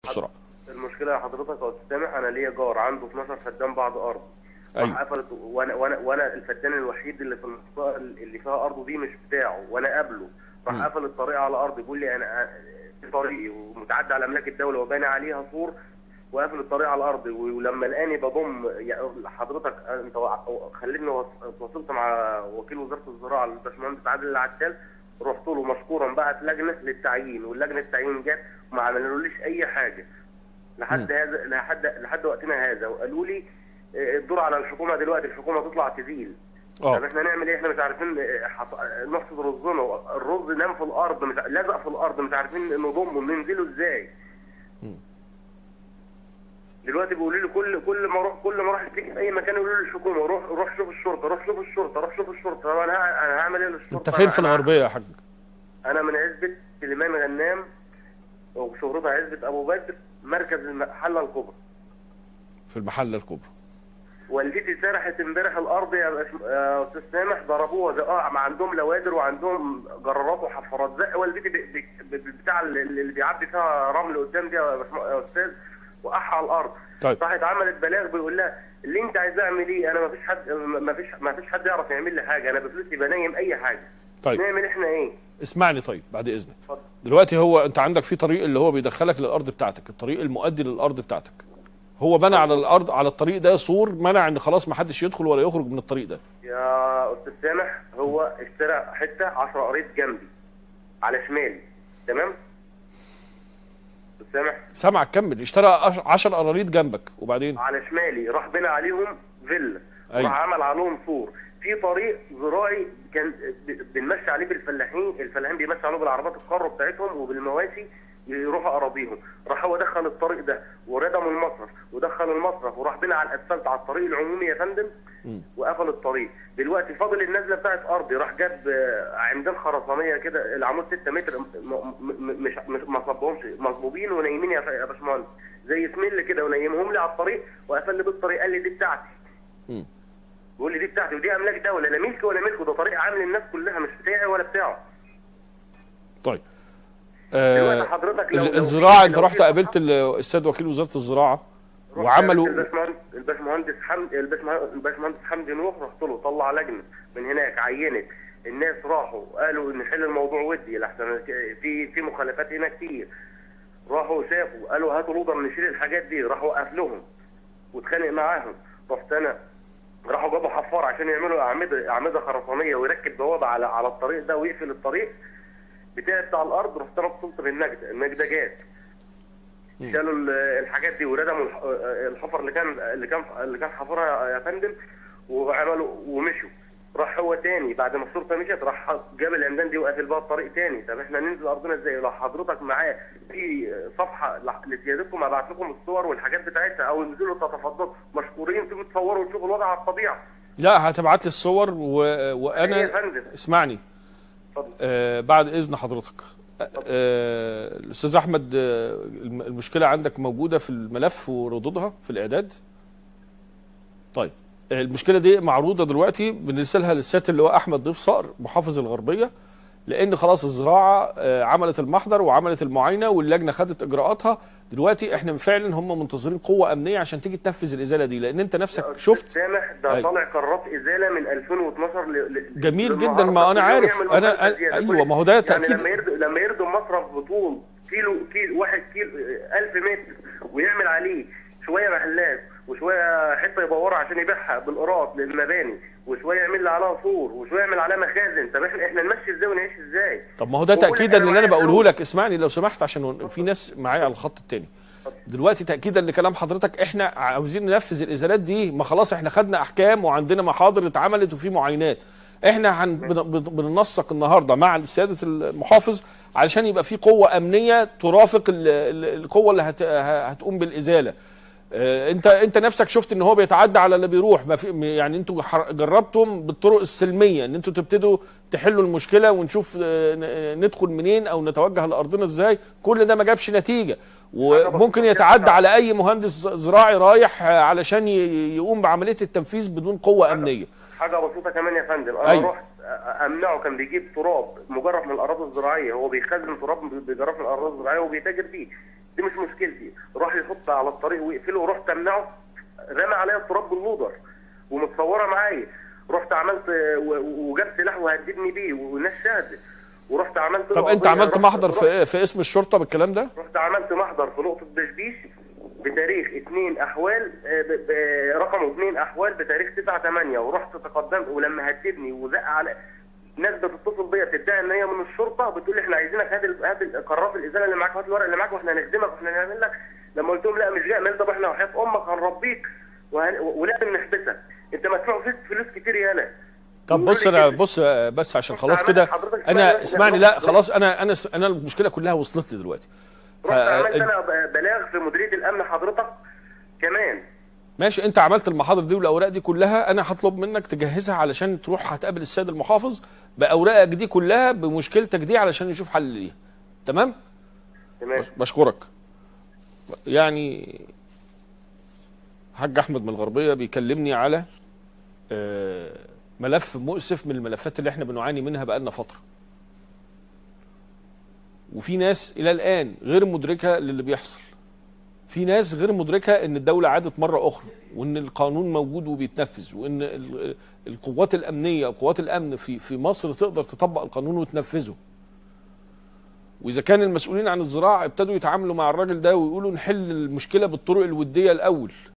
بسرعه المشكله يا حضرتك يا استاذ سامح انا ليا جار عنده 12 فدان بعد ارض أيوة. راح قفلت وانا وانا وانا الفدان الوحيد اللي في المنطقه اللي فيها ارضه دي مش بتاعه وانا قابله راح قفل الطريق على ارضي بيقول لي انا في طريقي ومتعدى على املاك الدوله وباني عليها سور وقافل الطريق على ارضي ولما لقاني بضم يعني حضرتك انت وع- خليتني وص- وصلت مع وكيل وزاره الزراعه الباشمهندس عادل العتال رحت له مشكورا بعت لجنه للتعيين واللجنه التعيين جت وما عملوليش اي حاجه لحد هذا لحد لحد وقتنا هذا وقالوا لي آه، الدور على الحكومه دلوقتي الحكومه تطلع تزيل طب اه احنا نعمل ايه احنا مش عارفين آه، حط- آه، نحصد رزنا الرز نام في الارض مش ع- لزق في الارض مش عارفين نضمه ننزله ازاي دلوقتي بيقولوا لي كل كل ما اروح كل ما اروح اشتكي في اي مكان يقولوا لي الحكومه روح روح شوف الشرطه روح شوف الشرطه روح شوف الشرطه طب انا ه- انا هعمل ايه للشرطه انت فين في أنا- الغربيه يا حاج انا من عزبه سليمان غنام وشهرتها عزبه ابو بدر مركز المحله الكبرى في المحله الكبرى والدتي سرحت امبارح الارض يا باش- يا استاذ سامح ضربوها زقاق ما عندهم لوادر وعندهم جرارات وحفارات زق والدتي ب- ب- ب- بتاع اللي اللي بيعدي فيها رمل قدام دي يا باشم- يا استاذ وقعها على الارض طيب. راحت عملت بلاغ بيقول لها اللي انت عايز اعمل ايه انا ما فيش حد ما فيش ما فيش حد يعرف يعمل لي حاجه انا بفلوسي بنايم اي حاجه طيب نعمل احنا ايه اسمعني طيب بعد اذنك اتفضل. دلوقتي هو انت عندك في طريق اللي هو بيدخلك للارض بتاعتك الطريق المؤدي للارض بتاعتك هو بنى على الارض على الطريق ده سور منع ان خلاص ما حدش يدخل ولا يخرج من الطريق ده يا استاذ سامح هو اشترى حته 10 قريط جنبي على شمالي تمام استاذ سامح سامعك كمل اشترى 10 قراريط جنبك وبعدين على شمالي راح بنى عليهم فيلا أيوة. وراح عمل عليهم سور في طريق زراعي كان ب- بنمشي عليه بالفلاحين الفلاحين بيمشي عليه بالعربات الكارو بتاعتهم وبالمواشي يروحوا اراضيهم راح هو دخل الطريق ده وردم المصرف ودخل المصرف وراح بنى على الاسفلت على الطريق العمومي يا فندم وقفل الطريق دلوقتي فاضل النزله بتاعت ارضي راح جاب آه، عمدان خرسانيه كده العمود 6 متر م- م- م- مش مش ما صبهمش مصبوبين ونايمين يا ف- يا باشمهندس زي سميل كده ونيمهم لي على الطريق وقفل لي بالطريق قال لي دي بتاعتي مم. بيقول لي دي بتاعتي ودي املاك دوله لا ملكي ولا ملكه ده طريق عام للناس كلها مش بتاعي ولا بتاعه طيب دلوقتي آه حضرتك لو- لو الزراعه في- انت لو رحت في قابلت صفحة- ال- السيد وكيل وزاره الزراعه رحت وعملوا قابلت الباشمهندس الباشمهندس حمد الباشمهندس الباشمهندس حمدي نوح رحت له طلع لجنه من هناك عينت الناس راحوا قالوا نحل الموضوع ودي لحسن في في مخالفات هنا كتير راحوا شافوا قالوا هاتوا لودر نشيل الحاجات دي راح وقف لهم واتخانق معاهم رحت انا راحوا جابوا حفار عشان يعملوا اعمده اعمده خرسانيه ويركب بوابه على على الطريق ده ويقفل الطريق بتاعي بتاع الارض رحت انا اتصلت بالنجده النجده جات شالوا ال- الحاجات دي وردموا الح- الحفر اللي كان اللي كان اللي كان حفرها يا فندم وعملوا ومشوا راح هو تاني بعد ما الشرطه مشت راح جاب العمدان دي وقفل بقى الطريق تاني طب احنا ننزل ارضنا ازاي؟ لو حضرتك معاه في صفحه لح- لسيادتكم ابعت لكم الصور والحاجات بتاعتها او انزلوا تتفضلوا مشكورين تيجوا تصوروا وتشوفوا الوضع على الطبيعه. لا هتبعت لي الصور و... إيه يا وانا فندم؟ اسمعني اتفضل. آه بعد اذن حضرتك آه الاستاذ احمد آه الم- المشكله عندك موجوده في الملف وردودها في الاعداد طيب آه المشكله دي معروضه دلوقتي بنرسلها للسياده اللواء احمد ضيف صقر محافظ الغربيه لان خلاص الزراعه آه عملت المحضر وعملت المعاينه واللجنه خدت اجراءاتها دلوقتي احنا فعلا هم منتظرين قوه امنيه عشان تيجي تنفذ الازاله دي لان انت نفسك شفت سامح ده أيوة. طالع قرارات ازاله من 2012 ل... ل... جميل للمعارضة جدا ما انا كل يوم عارف يعمل انا مخالفة أنا- زيادة. ايوه كل- ما هو ده يعني تاكيد لما يردوا لما يردوا مصرف بطول كيلو كيلو واحد كيلو 1000 متر ويعمل عليه شويه محلات وشويه حته يدورها عشان يبيعها بالقراط للمباني وشويه يعمل لي عليها سور وشويه يعمل عليها مخازن طب احنا احنا نمشي ازاي ونعيش ازاي؟ طب ما هو ده وكل تاكيدا حاجة اللي انا معايا بقوله فلوس. لك اسمعني لو سمحت عشان في ناس معايا على الخط التاني دلوقتي تاكيدا لكلام حضرتك احنا عاوزين ننفذ الازالات دي ما خلاص احنا خدنا احكام وعندنا محاضر اتعملت وفي معاينات احنا هن بن- بن- بننسق النهارده مع سياده المحافظ علشان يبقى في قوه امنيه ترافق ال- ال- القوه اللي هت هتقوم بالازاله آه، انت انت نفسك شفت ان هو بيتعدى على اللي بيروح ما في يعني انتوا حر- جربتم بالطرق السلميه ان انتوا تبتدوا تحلوا المشكله ونشوف آه، ن- ندخل منين او نتوجه لارضنا ازاي كل ده ما جابش نتيجه وممكن بسيطة يتعدى جداً. على اي مهندس زراعي رايح آه، علشان ي- يقوم بعمليه التنفيذ بدون قوه امنيه حاجه بسيطه كمان يا فندم انا أيوة. رحت امنعه كان بيجيب تراب مجرف من الاراضي الزراعيه هو بيخزن تراب بيجرف من الاراضي الزراعيه وبيتاجر بيه دي مش مشكلتي راح يحط على الطريق ويقفله ورحت امنعه رمى عليا التراب باللودر ومتصوره معايا رحت عملت و- وجاب سلاح وهددني بيه والناس شاهده ورحت عملت له طب انت قضية. عملت رحت- محضر رحت- في في اسم الشرطه بالكلام ده رحت عملت محضر في نقطة بشبيش بتاريخ 2 احوال آه، ب- ب- رقمه 2 احوال بتاريخ 9 8 ورحت تقدمت ولما هددني وزق على ناس بتتصل بيا بتدعي ان هي من الشرطه بتقول لي احنا عايزينك هات ال- هات قرارات الازاله اللي معاك وهات الورق اللي معاك واحنا هنخدمك واحنا هنعمل لك لما قلت لهم لا مش جاي قال طب احنا وحياه امك هنربيك وهن... ولازم نحبسك انت مدفوع فلوس فلوس كتير يالا طب يقولوا بص لي انا كده. بص بس عشان رحت خلاص عملت كده حضرتك انا شوية- اسمعني لا خلاص انا انا انا المشكله كلها وصلت لي دلوقتي ف- رحت عملت انا ب- بلاغ في مديريه الامن حضرتك كمان ماشي انت عملت المحاضر دي والاوراق دي كلها انا هطلب منك تجهزها علشان تروح هتقابل السيد المحافظ باوراقك دي كلها بمشكلتك دي علشان نشوف حل ليها تمام تمام بش- بشكرك يعني حاج احمد من الغربيه بيكلمني على آه، ملف مؤسف من الملفات اللي احنا بنعاني منها بقالنا فتره وفي ناس الى الان غير مدركه للي بيحصل في ناس غير مدركه ان الدوله عادت مره اخرى وان القانون موجود وبيتنفذ وان ال- القوات الامنيه وقوات الامن في في مصر تقدر تطبق القانون وتنفذه واذا كان المسؤولين عن الزراعه ابتدوا يتعاملوا مع الراجل ده ويقولوا نحل المشكله بالطرق الوديه الاول